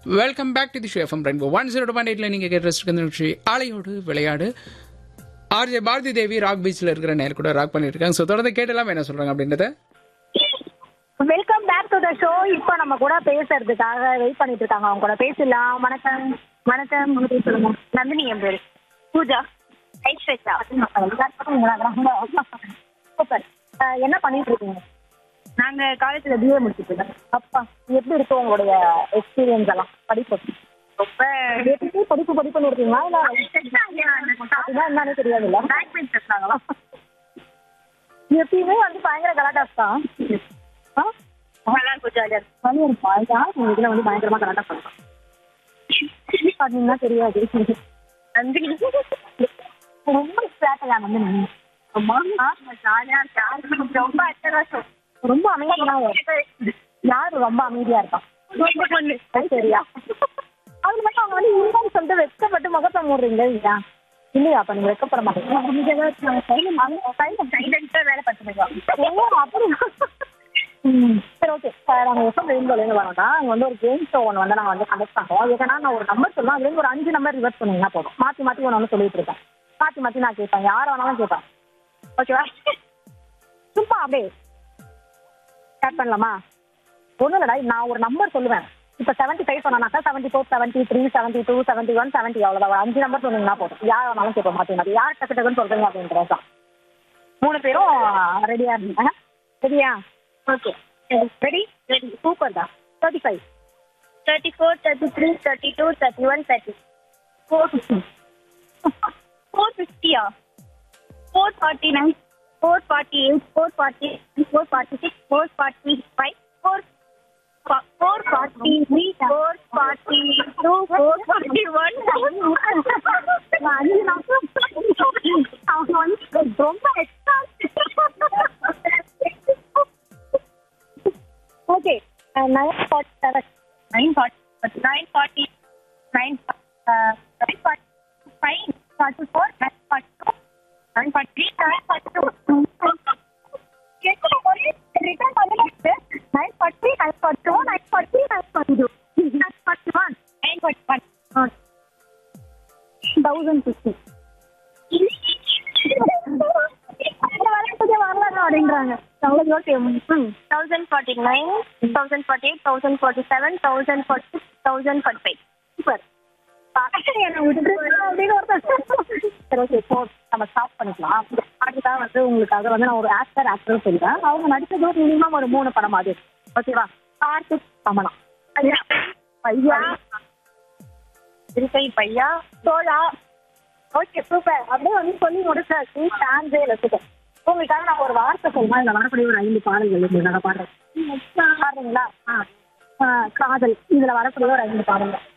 Welcome back to the show FM Rainbow one zero point எயிட்ல நீங்க கேட்டு இருக்க நிகழ்ச்சி ஆலையோடு விளையாடு ஆர்ஜே பாரதி தேவி ராக் பீச்ல இருக்கிற நேர் கூட ராக் பண்ணிட்டு இருக்காங்க ஸோ தொடர்ந்து கேட்டலாம் என்ன சொல்றாங்க அப்படின்றத welcome back to the show இப்போ நம்ம கூட பேசுறதுக்காக வெயிட் பண்ணிட்டு இருக்காங்க அவங்க கூட பேசலாம் வணக்கம் வணக்கம் உங்க பேர் சொல்லுங்க நந்தினி என் பேரு பூஜா ஐஸ்வர்யா சூப்பர் என்ன பண்ணிட்டு இருக்கீங்க நாங்க காலேஜ்ல பிஏ முடிச்சிட்டு இருக்கோம் அப்பா எப்படி இருக்கு உங்களுடைய எக்ஸ்பீரியன்ஸ் எல்லாம் படிப்பு ரொம்ப எப்படி படிப்பு படிப்புன்னு இருக்கீங்களா இல்ல அப்படின்னா என்னன்னு தெரியாது இல்ல எப்பயுமே வந்து பயங்கர கலாட்டாஸ் தான் ஆ? நல்லா இருக்கும் ஜாலியா இருக்கும் ஜாலியா இருக்கும் அதுதான் உங்க இதுல வந்து பயங்கரமா கலாட்டா பண்ணுறோம் பாத்தீங்கன்னா தெரியாது ரொம்ப ஸ்ட்ராட்டஜா வந்து நீங்க ரொம்ப ஜாலியா இருக்கு ரொம்ப அட்டகாசம் ரொம்ப அமைதியா யாரு ரொம்ப அமைதியா இருக்கா அது சரியா அது மட்டும் அவங்க வந்து இல்லைன்னு சொல்லிட்டு வெட்கப்பட்டு முகத்தை மூடுறீங்க இல்லையா இல்லையா அப்ப நீங்க வெட்கப்பட மாட்டீங்க வேலை பார்த்துருக்கோம் அப்படி ம், சரி ஓகே சார் நாங்கள் எஃப்எம் ரெயின்போலேருந்து வரோம்னா அங்கே வந்து ஒரு கேம் ஷோ ஒன்று வந்து நாங்கள் வந்து கண்டக்ட் பண்ணுறோம் ஏன்னா நான் ஒரு நம்பர் சொல்லுவேன் அதுலேருந்து ஒரு அஞ்சு நம்பர் ரிவர்ஸ் பண்ணீங்கன்னா போதும் மாற்றி மாற்றி ஒன்று ஒன்று சொல்லிட்டு இருக்கேன் மாற்றி மாற்றி நான் கேட்பேன் யார் வேணாலும் கேட்பேன் ஓகேவா சும்மா அப்படியே ஸ்டார்ட் பண்ணலாமா ஒன்றும் இல்லடா நான் ஒரு நம்பர் சொல்லுவேன் இப்போ செவன்ட்டி ஃபைவ் சொன்னாக்கா seventy four seventy three seventy two seventy one seventy அவ்வளோதான் ஒரு அஞ்சு நம்பர் சொன்னீங்கன்னா போதும் யார் வேணாலும் கேட்போம் மாற்றி மாற்றி யார் டக்கு டக்குன்னு சொல்கிறீங்க அப்படின்றது தான் மூணு பேரும் ரெடியாக இருந்தீங்க ரெடியா ஓகே ரெடி ரெடி சூப்பர் தான் thirty five thirty four thirty three thirty two thirty one thirty four fifty four ஃபிஃப்டியா four forty nine four forty eight four forty four forty six four forty five four four forty three four forty two four forty one அஞ்சு நிமிஷம் அவங்க வந்து ரொம்ப extra okay nine forty seven nine forty nine forty nine nine forty five forty four nine forty two nine forty three nine forty two return பண்ணிட்டு nine forty nine forty two nine forty nine forty two nine forty one nine forty one thousand fifty அப்படின்றாங்க thousand forty nine thousand forty eight thousand forty seven thousand forty six thousand forty five super அப்படின்னு ஒருத்தர் சரி okay இப்போ நம்ம stop பண்ணிக்கலாம் அடுத்ததான் வந்து உங்களுக்காக வந்து நான் ஒரு ஆக்டர் ஆக்டர் சொல்றேன் அவங்க நடிச்சது ஒரு மினிமம் ஒரு மூணு படம் அது ஓகேவா கார்த்திக் கமலா ஐயா பையா திருப்பை பையா சோழா ஓகே சூப்பர் அப்படியே வந்து சொல்லி முடிச்சாச்சு சான்ஸே இல்லை உங்களுக்காக நான் ஒரு வார்த்தை சொல்லுவேன் இந்த வரக்கூடிய ஒரு ஐந்து பாடல்கள் இருக்கு நான் பாடுறேன் பாடுறீங்களா ஆ ஆ, காதல் இதுல வரக்கூடிய ஒரு ஐந்து பாடல்கள்